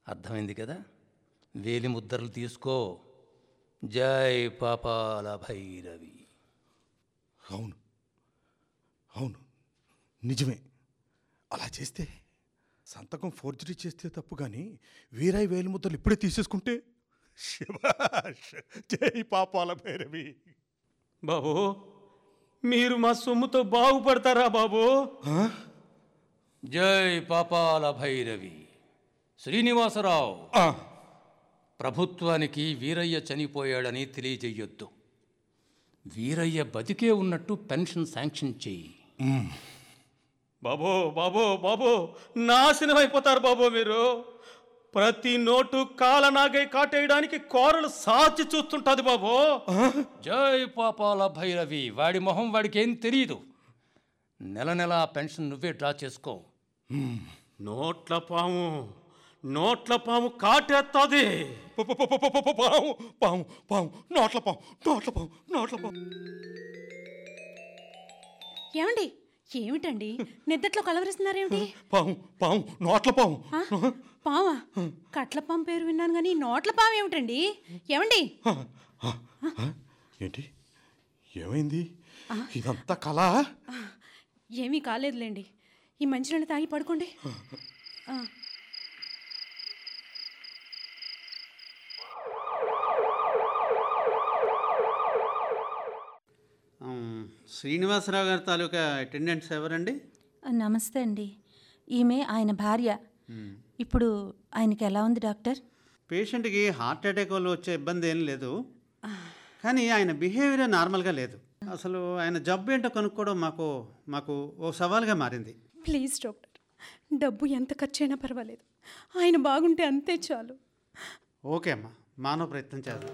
అర్థమైంది కదా వేలి ముద్రలు తీసుకో జై పాపాల భైరవి అవును అవును నిజమే అలా చేస్తే సంతకం ఫోర్జరీ చేస్తే తప్పు కానీ వీరాయి వేలు ముద్దలు ఇప్పుడే తీసేసుకుంటే శభాష్ జై పాపాల భైరవి బాబు మీరు మా సొమ్ముతో బాగుపడతారా బాబు జై పాపాల భైరవి శ్రీనివాసరావు ఆ, ప్రభుత్వానికి వీరయ్య చనిపోయాడని తెలియజేయొద్దు వీరయ్య బతికే ఉన్నట్టు పెన్షన్ శాంక్షన్ చెయ్యి బాబో బాబో బాబో నాశనం అయిపోతారు బాబు మీరు ప్రతి నోటు కాలనాగై కాటేయడానికి కోరలు సాచి చూస్తుంటది బాబు జై పాపాల భైరవి వాడి మొహం వాడికి ఏం తెలియదు నెల నెల ఆ పెన్షన్ నువ్వే డ్రా చేసుకో నోట్ల పాము నోట్ల పాము కాటేస్తుంది ప- ప- ప- ప- ప- ప- పాము పాము పాము నోట్ల పాము నోట్ల పాము నోట్ల పాము ఏమండి ఏమిటండి నిద్దట్లో కలవరిస్తున్నారేమిటి పాము పాము నోట్ల పాము ఆ? పావా కట్ల పాము పేరు విన్నాను కానీ నోట్ల పాము ఏమిటండి ఏమండి ఆ, ఆ, ఆ, ఏంటి ఏమైంది ఇదంతా కళ ఏమీ కాలేదులేండి ఈ మంచినీళ్ళు తాగి పడుకోండి ఆ. ఆమ్, శ్రీనివాసరావు గారి తాలూకా అటెండెంట్స్ ఎవరండి నమస్తే అండి ఈమె ఆయన భార్య ఇప్పుడు ఆయనకి ఎలా ఉంది డాక్టర్ పేషెంట్కి హార్ట్ అటాక్ వల్ల వచ్చే ఇబ్బంది ఏం లేదు కానీ ఆయన బిహేవియర్ నార్మల్గా లేదు అసలు ఆయన జబ్బు ఏంటో కనుక్కోవడం మాకు మాకు ఓ సవాల్గా మారింది ప్లీజ్ డాక్టర్ డబ్బు ఎంత ఖర్చైనా పర్వాలేదు ఆయన బాగుంటే అంతే చాలు ఓకే అమ్మా మానవ ప్రయత్నం చేద్దాం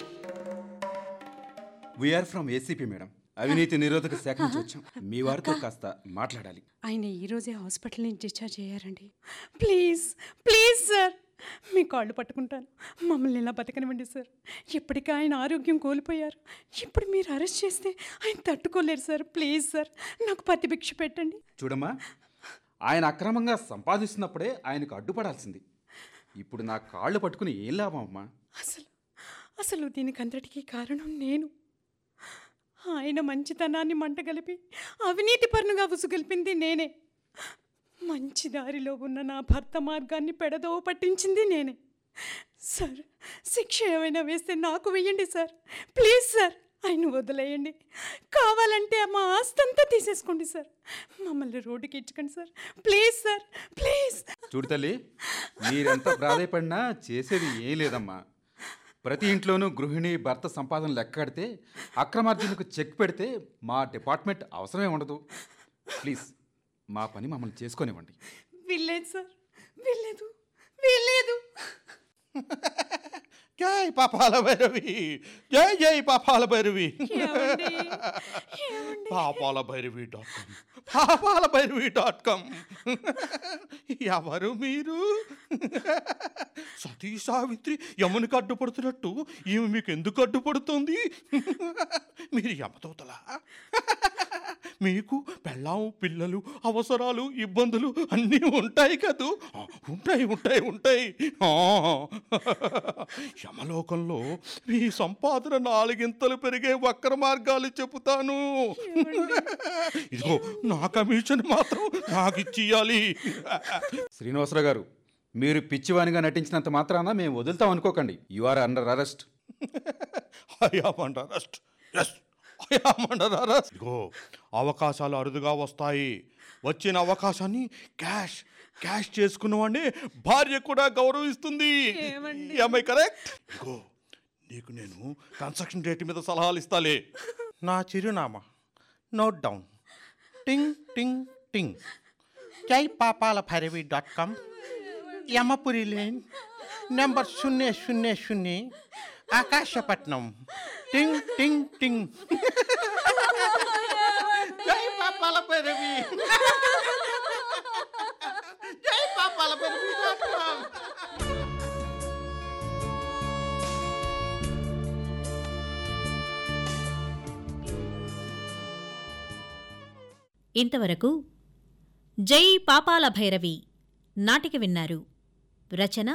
వీఆర్ ఫ్రమ్ ఏసీపీ మేడం అవినీతి నిరోధక శాఖ నుంచి వచ్చాం మీ వారితో కాస్త మాట్లాడాలి ఆయన ఈరోజే హాస్పిటల్ నుంచి డిశ్చార్జ్ అయ్యారండి ప్లీజ్ ప్లీజ్ సార్ మీ కాళ్ళు పట్టుకుంటాను మమ్మల్ని ఇలా బతకనివ్వండి సార్ ఇప్పటికే ఆయన ఆరోగ్యం కోల్పోయారు ఇప్పుడు మీరు అరెస్ట్ చేస్తే ఆయన తట్టుకోలేరు సార్ ప్లీజ్ సార్ నాకు పత్తి భిక్ష పెట్టండి చూడమ్మా ఆయన అక్రమంగా సంపాదిస్తున్నప్పుడే ఆయనకు అడ్డుపడాల్సింది ఇప్పుడు నా కాళ్ళు పట్టుకుని ఏం లాభం అమ్మా అసలు అసలు దీనికి అంతటికీ కారణం నేను ఆయన మంచితనాన్ని మంటగలిపి అవినీతి పరునుగా ఉసుగొల్పింది నేనే మంచి దారిలో ఉన్న నా భర్త మార్గాన్ని పెడదోవ పట్టించింది నేనే సార్ శిక్ష ఏమైనా వేస్తే నాకు వెయ్యండి సార్ ప్లీజ్ సార్ ఆయన వదిలేయండి కావాలంటే మా ఆస్తంతా తీసేసుకోండి సార్ మమ్మల్ని రోడ్డుకి ఇచ్చకండి సార్ ప్లీజ్ సార్ ప్లీజ్ చూడు తల్లి మీరెంత ప్రాధాయపడినా చేసేది ఏం లేదమ్మా ప్రతి ఇంట్లోనూ గృహిణి భర్త సంపాదన లెక్కడితే అక్రమార్జనకు చెక్ పెడితే మా డిపార్ట్మెంట్ అవసరమే ఉండదు ప్లీజ్ మా పని మమ్మల్ని చేసుకొనివ్వండి వీల్లేదు సార్ వీల్లేదు వీల్లేదు జై పాపాల భైరవి జై జై పాపాల భైరవి ఏమండి? ఏమండి? పాపాల భైరవి డాట్ కామ్ పాపాల భైరవి డాట్ కామ్ ఎవరు మీరు సతీ సావిత్రి యమునికి అడ్డుపడుతున్నట్టు ఈమె మీకు ఎందుకు అడ్డుపడుతుంది మీరు యమదూతలా మీకు పెళ్ళాం పిల్లలు అవసరాలు ఇబ్బందులు అన్నీ ఉంటాయి కదూ ఆ, ఉంటాయి ఉంటాయి ఉంటాయి ఆ. యమలోకంలో మీ సంపాదన నాలుగింతలు పెరిగే వక్ర మార్గాలు చెబుతాను ఇదిగో నా కమిషన్ మాత్రం నాకు ఇచ్చియాలి శ్రీనివాసరావు గారు మీరు పిచ్చివానిగా నటించినంత మాత్రాన మేము వదులుతాం అనుకోకండి you are under arrest I am under arrest yes I am under arrest ఇదిగో అవకాశాలు అరుదుగా వస్తాయి వచ్చిన అవకాశాన్ని క్యాష్ క్యాష్ చేసుకున్నవాడిని భార్య కూడా గౌరవిస్తుంది ఐ కరెక్ట్ ఇదిగో నీకు నేను కన్స్ట్రక్షన్ రేట్ మీద సలహాలు ఇస్తాలే నా చిరునామా నోట్ డౌన్ టింగ్ టింగ్ టింగ్ జై పాపాల Bhairavi dot com Yamapuri lane number శూన్య శూన్య శూన్య ఆకాశపట్నం టింగ్ టింగ్ టింగ్ జై పాపాల భైరవి జై పాపాల భైరవి డాట్ కామ్ ఇంతవరకు జై పాపాల భైరవి నాటిక విన్నారు రచన